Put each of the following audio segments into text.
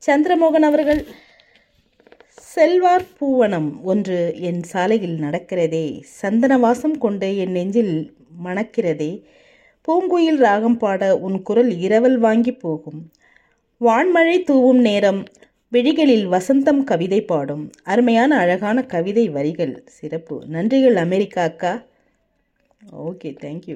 சந்திரமோகன் அவர்கள் செல்வார் பூவனம் ஒன்று என் சாலையில் நடக்கிறதே சந்தன வாசம் கொண்டு என் நெஞ்சில் மணக்கிறதே பூங்குயில் ராகம் பாட உன் குரல் இரவல் வாங்கி போகும் வான்மழை தூவும் நேரம் விழிகளில் வசந்தம் கவிதை பாடும் அருமையான அழகான கவிதை வரிகள் சிறப்பு நன்றிகள் அமெரிக்கா அக்கா ஓகே தேங்க்யூ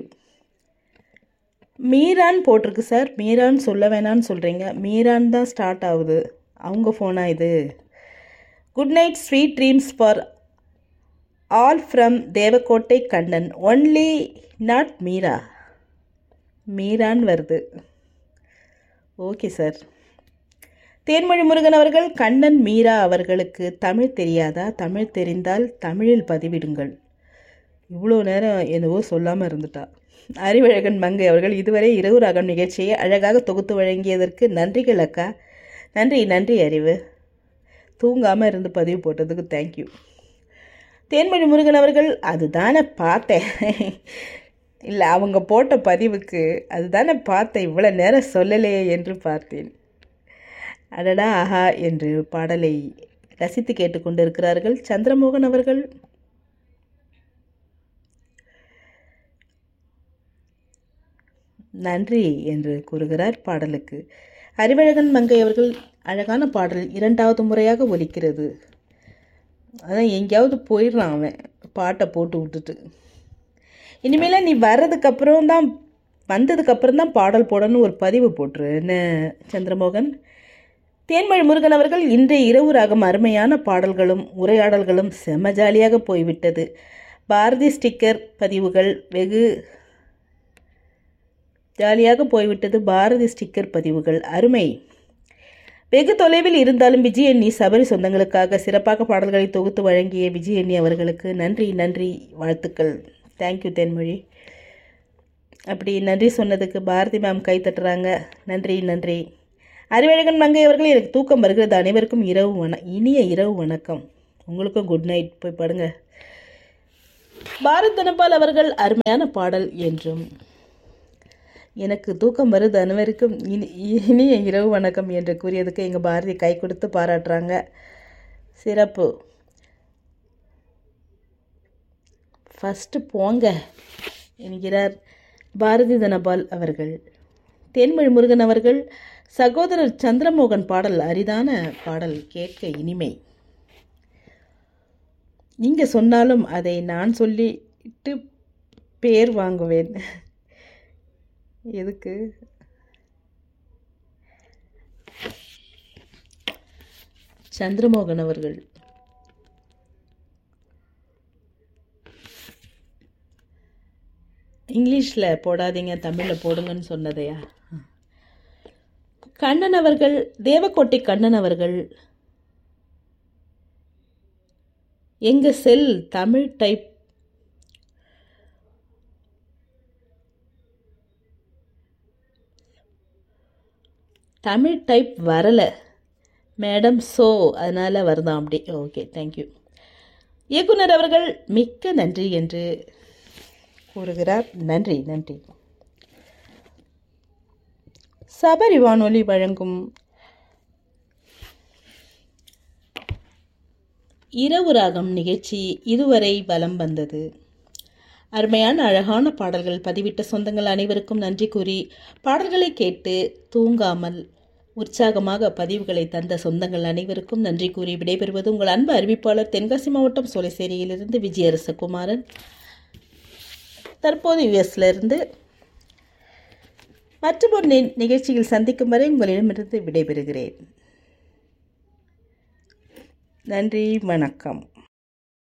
மீரான் போட்டிருக்கு சார் மீரான் சொல்ல வேணான்னு சொல்கிறீங்க மீரான் தான் ஸ்டார்ட் ஆகுது அவங்க ஃபோனா இது good night sweet dreams for all from Devakottai Kannan only not Meera Meeran வருது ஓகே சார் தேன்மொழி முருகன் அவர்கள் கண்ணன் மீரா அவர்களுக்கு தமிழ் தெரியாதா தமிழ் தெரிந்தால் தமிழில் பதிவிடுங்கள் இவ்வளோ நேரம் என்னவோ சொல்லாமல் இருந்துட்டா அறிவழகன் மங்கை அவர்கள் இதுவரை இரவு ராகம் நிகழ்ச்சியை அழகாக தொகுத்து வழங்கியதற்கு நன்றிகள் அக்கா நன்றி நன்றி அறிவு தூங்காமல் இருந்து பதிவு போட்டதுக்கு தேங்க்யூ தேன்மொழி முருகன் அவர்கள் அதுதானே பார்த்தேன் இல்லை அவங்க போட்ட பதிவுக்கு அதுதானே பார்த்தேன் இவ்வளோ நேரம் சொல்லலையே என்று பார்த்தேன் அடடா ஆஹா என்று பாடலை ரசித்து கேட்டுக்கொண்டிருக்கிறார்கள் சந்திரமோகன் அவர்கள் நன்றி என்று கூறுகிறார் பாடலுக்கு அறிவழகன் மங்கை அவர்கள் அழகான பாடல் இரண்டாவது முறையாக ஒலிக்கிறது அதான் எங்கேயாவது போயிடுறான் அவன் பாட்டை போட்டு விட்டுட்டு இனிமேல் நீ வர்றதுக்கப்புறம் தான் வந்ததுக்கப்புறம் தான் பாடல் போடணும் ஒரு பதிவு போட்டுரு என்ன சந்திரமோகன் தேன்மொழி முருகன் அவர்கள் இன்றைய இரவு ராகம் அருமையான பாடல்களும் உரையாடல்களும் செம ஜாலியாக போய்விட்டது பாரதி ஸ்டிக்கர் பதிவுகள் வெகு ஜாலியாக போய்விட்டது பாரதி ஸ்டிக்கர் பதிவுகள் அருமை வெகு தொலைவில் இருந்தாலும் விஜயண்ணி சபரி சொந்தங்களுக்காக சிறப்பாக பாடல்களை தொகுத்து வழங்கிய விஜயண்ணி அவர்களுக்கு நன்றி நன்றி வாழ்த்துக்கள் தேங்க்யூ தென்மொழி அப்படி நன்றி சொன்னதுக்கு பாரதி மேம் கை தட்டுறாங்க நன்றி நன்றி அறிவழகன் மங்கை அவர்கள் எனக்கு தூக்கம் வருகிறது அனைவருக்கும் இரவு வண இனிய இரவு வணக்கம் உங்களுக்கும் குட் நைட் போய் படுங்க பாரத் தனபால் அவர்கள் அருமையான பாடல் என்றும் எனக்கு தூக்கம் வருது அனைவருக்கும் இனி இனிய இரவு வணக்கம் என்று கூறியதுக்கு எங்கள் பாரதி கை கொடுத்து பாராட்டுறாங்க சிறப்பு ஃபஸ்ட்டு போங்க என்கிறார் பாரதி தனபால் அவர்கள் தேன்மொழி முருகன் அவர்கள் சகோதரர் சந்திரமோகன் பாடல் அரிதான பாடல் கேட்க இனிமை நீங்கள் சொன்னாலும் அதை நான் சொல்லிட்டு பேர் வாங்குவேன் எதுக்கு சந்திரமோகன் அவர்கள் இங்கிலீஷில் போடாதீங்க தமிழில் போடுங்கன்னு சொன்னதையா கண்ணன் அவர்கள் தேவக்கோட்டை கண்ணன் அவர்கள் எங்கள் cell Tamil type Tamil type வரலை மேடம் ஸோ அதனால் வருதான் அப்படி ஓகே தேங்க்யூ இயக்குனர் அவர்கள் மிக்க நன்றி என்று கூறுகிறார் நன்றி நன்றி சபரி வானொலி வழங்கும் இரவு ராகம் நிகழ்ச்சி இதுவரை வலம் வந்தது அருமையான அழகான பாடல்கள் பதிவிட்ட சொந்தங்கள் அனைவருக்கும் நன்றி கூறி பாடல்களை கேட்டு தூங்காமல் உற்சாகமாக பதிவுகளை தந்த சொந்தங்கள் அனைவருக்கும் நன்றி கூறி விடைபெறுவது உங்கள் அன்பு அறிவிப்பாளர் தென்காசி மாவட்டம் சோலைசேரியிலிருந்து விஜயரசகுமாரன் தற்போது யுஎஸ்ல இருந்து மற்றொரு நி- நிகழ்ச்சியில் சந்திக்கும் வரை உங்களிடமிருந்து விடைபெறுகிறேன் நன்றி வணக்கம்